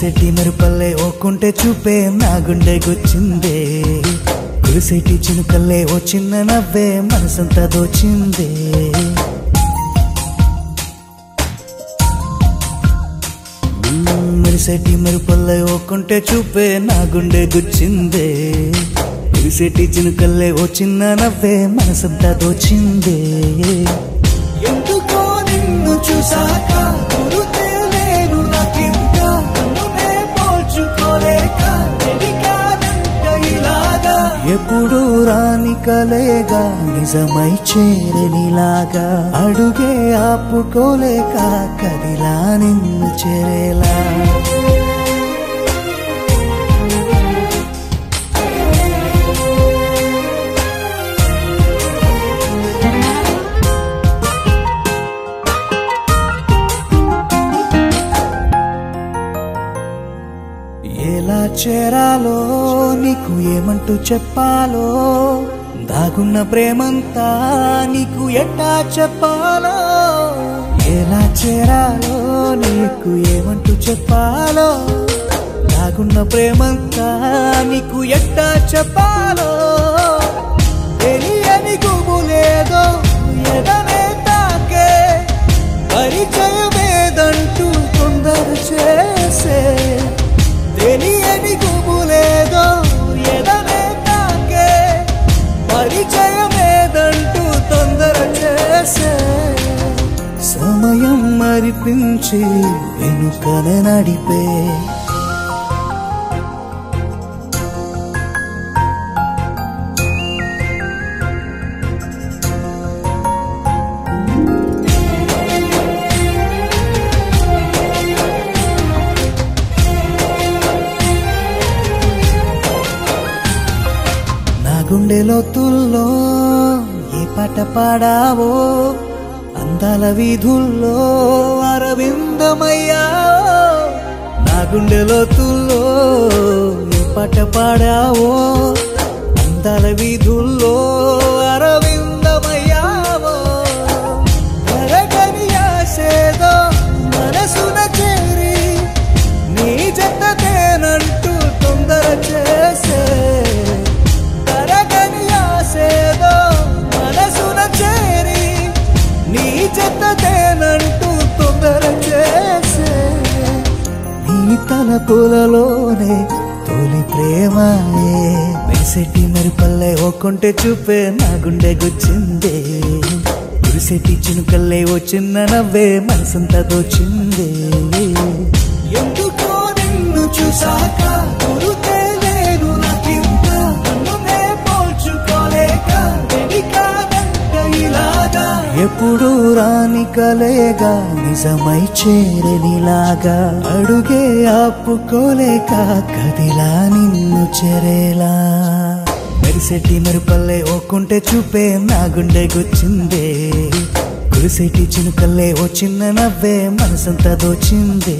మెరిసెట్టి మెరుపల్లే ఓకుంటే చూపే నా గుండె గుచ్చిందే కురిసేటి చినుకల్లే ఓ చిన్న నవ్వే మనసంతా దోచిందే మ్మ్, మెరిసేటి మెరుపల్లే ఓకుంటే చూపే నా గుండె గుచ్చిందే కురిసేటి చినుకల్లే ఓ చిన్న నవ్వే మనసంతా దోచిందే ఎందుకో నిన్ను చూసాక గురుతే లేను నాకింకా నన్నునే పోల్చుకోలేక ఎదిగానంట ఇలాగా ఎప్పుడు రాని కలేగా నిజమై చేరనిలాగా అడుగే ఆపుకోలేక కదిలా నిన్ను చేరేలా ఎలా చేరాలో నీకు ఏమంటూ చెప్పాలో దాగున్న ప్రేమంతా నీకు ఎట్టా చెప్పాలో ఎలా చేరాలో నీకు ఏమంటూ చెప్పాలో దాగున్న ప్రేమంతా నీకు ఎట్టా చెప్పాలో తెలియని గుబులేదో ఎదనే తాకే పరిచయమేదంటూ తొందర చేసే తెలియని గుబులేదో ఎదనే తాకే పరిచయమేదంటూ తొందర చేసే సమయం మరిపించి వెనుకన నడిపే నా గుండె లోతుల్లో ఏ పాట పాడావో అందాల వీధుల్లో అరవిందమయ్యావో నా గుండె లోతుల్లో ఏ పాట పాడావో అందాల వీధుల్లో అరవిందమయ్యావో ఎరగని ఆశేదో మనసున చేరి నీ జతదేనంటూ తొందర చేసే తరగని ఆశేదో మనసున చేరి నీ జతదేనంటూ తొందర చేసే నీ తలపులలోనే తొలి ప్రేమాయే మెరిసెట్టి మెరుపల్లే ఒక్కొంటే చూపే నా గుండె గుచ్చిందే కురిసెట్టి చినుకల్లే ఓ చిన్న నవ్వే మనసంతా దోచిందే ఎందుకో నిన్ను చూసాక గురుతే లేను నాకింకా నన్నునే పోల్చుకోలేక ఎదిగానంట ఇలాగా ఎప్పుడు రాని కలేగా నిజమై చేరనిలాగా అడుగే ఆపుకోలేక కదిలా నిన్ను చెరేలా మెరిసెట్టి మెరుపల్లే ఓకుంటే చూపే నా గుండె గుచ్చిందే కురిసేటి చినుకల్లే ఓ చిన్న నవ్వే మనసంతా దోచిందే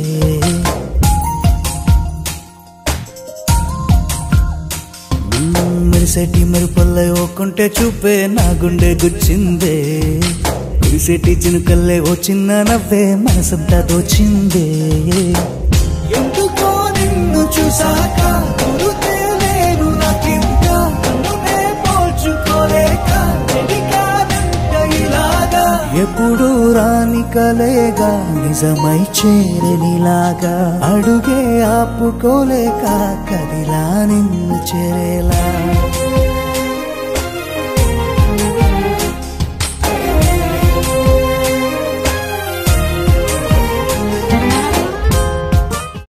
మ్మ్, మెరిసేటి మెరుపల్లే ఓకుంటే చూపే నా గుండె గుచ్చిందే కురిసేటి చినుకల్లే ఓ చిన్న నవ్వే మనసంతా దోచిందే ఎందుకో నిన్ను చూసాక గురుతే లేను నాకింకా నన్నునే పోల్చుకోలేక ఎదిగానంట ఇలాగా ఎప్పుడు రాని కలేగా నిజమై చేరనిలాగా అడుగే ఆపుకోలేక కదిలా నిన్ను చేరేలా